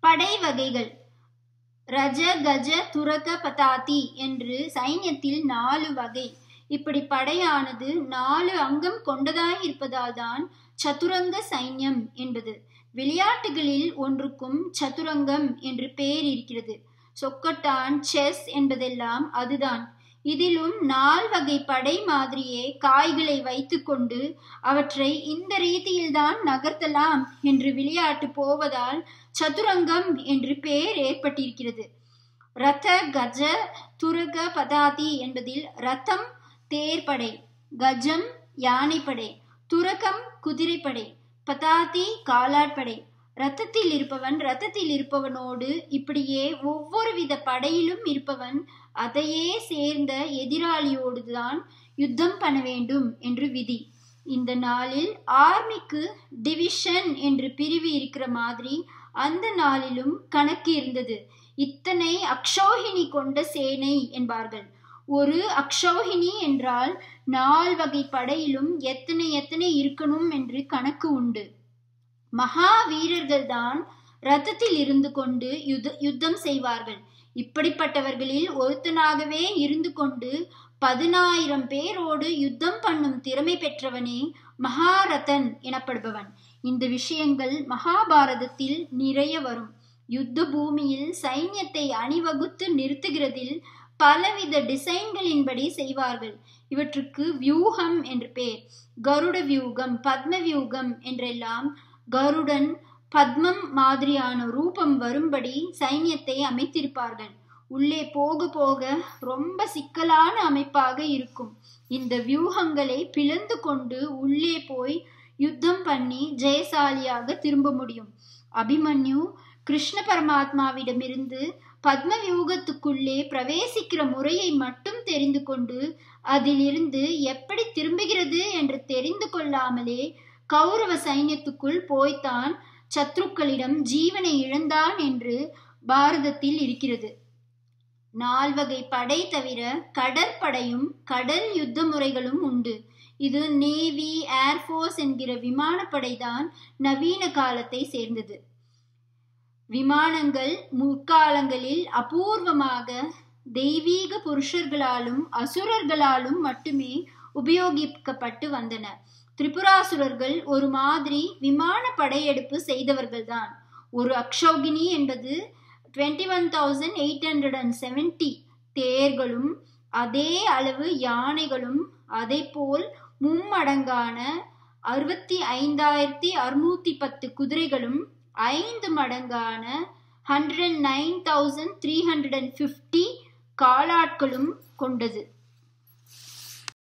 படை வகைகள் ரஜ கஜ துரக பதாதி என்று சைன்யத்தில் நாலு வகை இப்படி படையானது நாலு அங்கம் கொண்டதாய் இருப்பதால் தான் சதுரங்க சைன்யம் என்பது விளையாட்டுகளில் ஒன்றுக்கும் சதுரங்கம் என்று பெயர் இருக்கிறது சொக்கட்டான் செஸ் என்பதெல்லாம் அதுதான் இதிலும் நால் வகை படை மாதிரியே காய்களை வைத்துக்கொண்டு அவற்றை இந்த ரீதியில்தான் நகர்த்தலாம் என்று விளையாட்டு போவதால் சதுரங்கம் என்று பெயர் ஏற்பட்டிருக்கிறது ரத கஜ துரக பதாதி என்பதில் ரதம் தேர்படை கஜம் யானைப்படை துரகம் குதிரைப்படை பதாதி காலாட்படை ரத்தத்தில் இருப்பவன் ரத்தத்தில் இருப்பவனோடு இப்படியே ஒவ்வொரு வித படையிலும் இருப்பவன் அதையே சேர்ந்த எதிராளியோடுதான் யுத்தம் பண்ண வேண்டும் என்று விதி இந்த நாளில் ஆர்மிக்கு டிவிஷன் என்று பிரிவு இருக்கிற மாதிரி அந்த நாளிலும் கணக்கு இருந்தது இத்தனை அக்ஷோகினி கொண்ட சேனை என்பார்கள் ஒரு அக்ஷோகினி என்றால் நால் வகை படையிலும் எத்தனை எத்தனை இருக்கணும் என்று கணக்கு உண்டு மகா வீரர்கள் தான் ரத்தத்தில் இருந்து கொண்டு யுத யுத்தம் செய்வார்கள் இப்படிப்பட்டவர்களில் ஒருத்தனாகவே இருந்து கொண்டு பதினாயிரம் பேரோடு யுத்தம் பண்ணும் திறமை பெற்றவனே மகாரதன் எனப்படுபவன் இந்த விஷயங்கள் மகாபாரதத்தில் நிறைய வரும் யுத்த பூமியில் சைன்யத்தை அணிவகுத்து நிறுத்துகிறதில் பலவித டிசைன்களின்படி செய்வார்கள் இவற்றுக்கு வியூகம் என்று பேர் கருட வியூகம் பத்ம வியூகம் என்றெல்லாம் கருடன் பத்மம் மாதிரியான ரூபம் வரும்படி சைன்யத்தை அமைத்திருப்பார்கள் உள்ளே போக போக ரொம்ப சிக்கலான அமைப்பாக இருக்கும் இந்த வியூகங்களை பிளந்து கொண்டு உள்ளே போய் யுத்தம் பண்ணி ஜெயசாலியாக திரும்ப முடியும் அபிமன்யு கிருஷ்ண பரமாத்மாவிடமிருந்து பத்ம வியூகத்துக்குள்ளே பிரவேசிக்கிற முறையை மட்டும் தெரிந்து கொண்டு அதிலிருந்து எப்படி திரும்புகிறது என்று தெரிந்து கொள்ளாமலே கௌரவ சைன்யத்துக்குள் போய்த்தான் சத்ருக்களிடம் ஜீவனை இழந்தான் என்று பாரதத்தில் இருக்கிறது நால்வகை படை தவிர கடற்படையும் கடல் யுத்த முறைகளும் உண்டு இது நேவி ஏர்ஃபோர்ஸ் என்கிற விமானப்படை தான் நவீன காலத்தை சேர்ந்தது விமானங்கள் முற்காலங்களில் அபூர்வமாக தெய்வீக புருஷர்களாலும் அசுரர்களாலும் மட்டுமே உபயோகிக்கப்பட்டு வந்தன திரிபுராசுரர்கள் ஒரு மாதிரி விமான படையெடுப்பு செய்தவர்கள்தான் ஒரு அக்ஷோகினி என்பது twenty one thousand eight hundred and seventy தேர்களும் அதே அளவு யானைகளும் அதை போல் மும்மடங்கான அறுபத்தி ஐந்தாயிரத்தி அறுநூத்தி பத்து குதிரைகளும் ஐந்து மடங்கான hundred and nine thousand three hundred and fifty காலாட்களும் கொண்டது